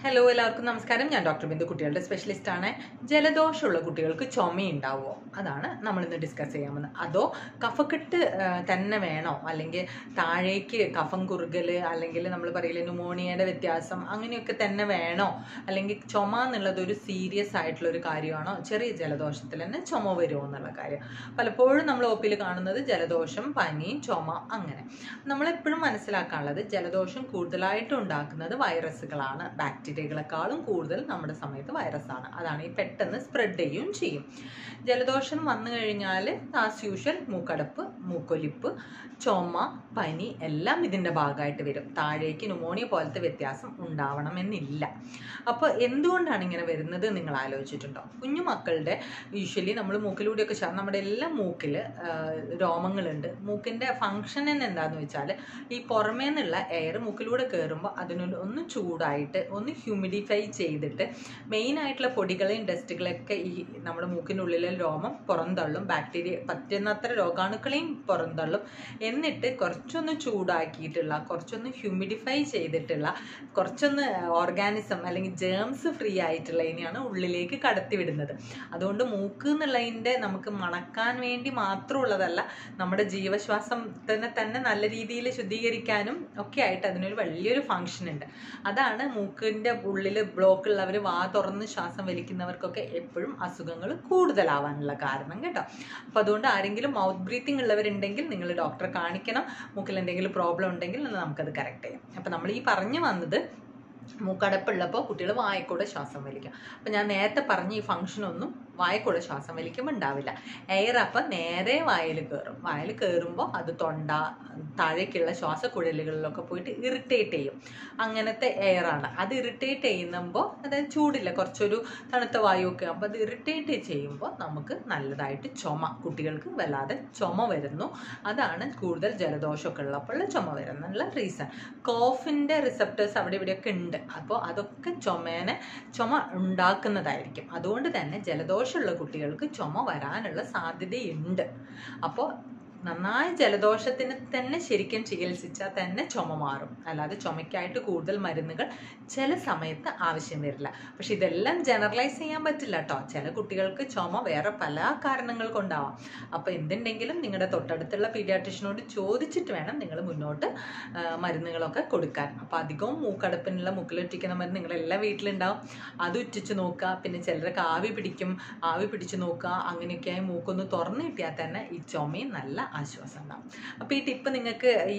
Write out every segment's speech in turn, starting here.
hello എല്ലാവർക്കും നമസ്കാരം ഞാൻ ഡോക്ടർ ബിന്ദു കുട്ടികളുടെ സ്പെഷ്യലിസ്റ്റ് ആണ് ജലദോഷമുള്ള കുട്ടികൾക്ക് ചുമയുണ്ടാവുമോ അതാണ് നമ്മൾ ഇന്ന് ഡിസ്കസ് ചെയ്യാൻ പോകുന്നത് അതോ കഫക്കെട്ട് ആ, തന്നെ വേണോ അല്ലെങ്കിൽ താഴേക്ക് കഫം കുറുകൽ അല്ലെങ്കിൽ നമ്മൾ പറയില്ലേ ന്യൂമോണിയയുടെ വ്യത്യാസം അങ്ങനെയൊക്കെ തന്നെ വേണോ അല്ലെങ്കിൽ ചുമ എന്നുള്ളത് ഒരു സീരിയസ് ആയിട്ടുള്ള ഒരു കാര്യമാണോ ചെറിയ ജലദോഷത്തിൽ തന്നെ ചുമ വരുമോ എന്നുള്ള കാര്യം പലപ്പോഴും നമ്മൾ ഒ പിയിൽ കാണുന്നത് ജലദോഷം പനി ചുമ അങ്ങനെ നമ്മളെപ്പോഴും മനസ്സിലാക്കാനുള്ളത് ജലദോഷം കൂടുതലായിട്ട് ഉണ്ടാക്കുന്നത് വൈറസുകളാണ് ബാക്ടീരിയകളെക്കാളും കൂടുതൽ നമ്മുടെ സമയത്ത് വൈറസാണ് അതാണ് ഈ പെട്ടെന്ന് സ്പ്രെഡ് ചെയ്യുകയും ചെയ്യും ജലദോഷം വന്നു കഴിഞ്ഞാൽ ആസ് യൂഷ്വൽ മൂക്കടപ്പ് മൂക്കൊലിപ്പ് ചുമ പനി എല്ലാം ഇതിൻ്റെ ഭാഗമായിട്ട് വരും താഴേക്ക് ന്യൂമോണിയ പോലത്തെ വ്യത്യാസം ഉണ്ടാവണമെന്നില്ല അപ്പോൾ എന്തുകൊണ്ടാണ് ഇങ്ങനെ വരുന്നത് നിങ്ങൾ ആലോചിച്ചിട്ടുണ്ടോ കുഞ്ഞു മക്കളുടെ യൂഷ്വലി നമ്മൾ മൂക്കിലൂടെയൊക്കെ ശ്വാ- നമ്മുടെ എല്ലാ മൂക്കിൽ രോമങ്ങളുണ്ട് മൂക്കിൻ്റെ ഫങ്ഷൻ തന്നെ എന്താണെന്ന് വെച്ചാൽ ഈ പുറമേ നിന്നുള്ള എയർ മൂക്കിലൂടെ കയറുമ്പോൾ അതിനൊരു ഒന്ന് ചൂടായിട്ട് ഒന്ന് ഹ്യൂമിഡിഫൈ ചെയ്തിട്ട് മെയിൻ ആയിട്ടുള്ള പൊടികളെയും ഡസ്റ്റുകളെയൊക്കെ ഈ നമ്മുടെ മൂക്കിൻ്റെ ഉള്ളിലെ രോമം പുറന്തള്ളും ബാക്ടീരിയ പറ്റുന്നത്ര രോഗാണുക്കളെയും പുറന്തള്ളും എന്നിട്ട് കുറച്ചൊന്ന് ചൂടാക്കിയിട്ടുള്ള കുറച്ചൊന്ന് ഹ്യൂമിഡിഫൈ ചെയ്തിട്ടുള്ള കുറച്ചൊന്ന് ഓർഗാനിസം അല്ലെങ്കിൽ ജേംസ് ഫ്രീ ആയിട്ടുള്ള ഇതിനെയാണ് ഉള്ളിലേക്ക് കടത്തിവിടുന്നത് അതുകൊണ്ട് മൂക്ക് എന്നുള്ളതിൻ്റെ നമുക്ക് മണക്കാൻ വേണ്ടി മാത്രമുള്ളതല്ല നമ്മുടെ ജീവശ്വാസത്തിനെ തന്നെ നല്ല രീതിയിൽ ശുദ്ധീകരിക്കാനും ഒക്കെ ആയിട്ട് അതിനൊരു വലിയൊരു ഫങ്ഷൻ ഉണ്ട് അതാണ് മൂക്കിൻ്റെ ഉള്ളിൽ ബ്ലോക്ക് ഉള്ളവർ വാ തുറന്ന് ശ്വാസം വലിക്കുന്നവർക്കൊക്കെ എപ്പോഴും അസുഖങ്ങൾ കൂടുതലാവാനുള്ള കാരണം കേട്ടോ അപ്പോൾ അതുകൊണ്ട് ആരെങ്കിലും മൗത്ത് ബ്രീത്തിങ് ഉള്ളവരുണ്ടെങ്കിൽ നിങ്ങൾ ഡോക്ടറെ കാണിക്കണം മൂക്കിൽ എന്തെങ്കിലും പ്രോബ്ലം ഉണ്ടെങ്കിൽ നമുക്കത് കറക്റ്റ് ചെയ്യാം അപ്പോൾ നമ്മൾ ഈ പറഞ്ഞു വന്നത് മൂക്കടപ്പുള്ളപ്പോൾ കുട്ടികൾ വായക്കൂടെ ശ്വാസം വലിക്കും അപ്പം ഞാൻ നേരത്തെ പറഞ്ഞ ഈ ഫംഗ്ഷനൊന്നും വായക്കൂടെ ശ്വാസം വലിക്കുമ്പോൾ ഉണ്ടാവില്ല എയർ അപ്പം നേരെ വായിൽ കയറും വായിൽ കയറുമ്പോൾ അത് തൊണ്ട താഴേക്കുള്ള ശ്വാസക്കുഴലുകളിലൊക്കെ പോയിട്ട് ഇറിറ്റേറ്റ് ചെയ്യും അങ്ങനത്തെ എയറാണ് അത് ഇറിറ്റേറ്റ് ചെയ്യുമ്പോൾ അതായത് ചൂടില്ല കുറച്ചൊരു തണുത്ത വായുവൊക്കെ അപ്പോൾ അത് ഇറിറ്റേറ്റ് ചെയ്യുമ്പോൾ നമുക്ക് നല്ലതായിട്ട് ചുമ കുട്ടികൾക്ക് വല്ലാതെ ചുമ വരുന്നു അതാണ് കൂടുതൽ ജലദോഷമൊക്കെ ഉള്ളപ്പോൾ ചുമ വരുന്നുള്ള റീസൺ കോഫിൻ്റെ റിസപ്റ്റേഴ്സ് അവിടെ ഇവിടെയൊക്കെ ഉണ്ട് അപ്പോൾ അതൊക്കെ ചുമേനെ ചുമ ഉണ്ടാക്കുന്നതായിരിക്കും അതുകൊണ്ട് തന്നെ ജലദോഷമുള്ള കുട്ടികൾക്ക് ചുമ വരാനുള്ള സാധ്യതയുണ്ട് അപ്പോൾ നന്നായി ജലദോഷത്തിന് തന്നെ ശരിക്കും ചികിത്സിച്ചാൽ തന്നെ ചുമ മാറും അല്ലാതെ ചുമയ്ക്കായിട്ട് കൂടുതൽ മരുന്നുകൾ ചില സമയത്ത് ആവശ്യം വരില്ല പക്ഷെ ഇതെല്ലാം ജനറലൈസ് ചെയ്യാൻ പറ്റില്ല കേട്ടോ ചില കുട്ടികൾക്ക് ചുമ വേറെ പല കാരണങ്ങൾ കൊണ്ടാവാം അപ്പോൾ എന്തുണ്ടെങ്കിലും നിങ്ങളുടെ തൊട്ടടുത്തുള്ള പീഡിയാട്രിഷ്യനോട് ചോദിച്ചിട്ട് വേണം നിങ്ങൾ മുന്നോട്ട് ആ, മരുന്നുകളൊക്കെ കൊടുക്കാൻ അപ്പോൾ അധികവും മൂക്കടപ്പിനുള്ള മൂക്കിലൊറ്റിക്കുന്ന മരുന്ന് നിങ്ങളുടെ എല്ലാ വീട്ടിലുണ്ടാവും അത് ഉറ്റിച്ച് നോക്കുക പിന്നെ ചിലരൊക്കെ ആവി പിടിക്കും ആവി പിടിച്ച് നോക്കുക അങ്ങനെയൊക്കെയായി മൂക്കൊന്ന് തുറന്നു കിട്ടിയാൽ തന്നെ ഈ ചുമയും നല്ല ആശ്വാസം ഉണ്ടാവും അപ്പോൾ ഈ ടിപ്പ് നിങ്ങൾക്ക് ഈ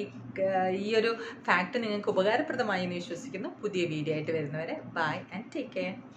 ഈ ഒരു ഫാക്ട് നിങ്ങൾക്ക് ഉപകാരപ്രദമായി എന്ന് വിശ്വസിക്കുന്നു പുതിയ വീഡിയോ ആയിട്ട് വരുന്നവരെ ബൈ ആൻഡ് ടേക്ക് കെയർ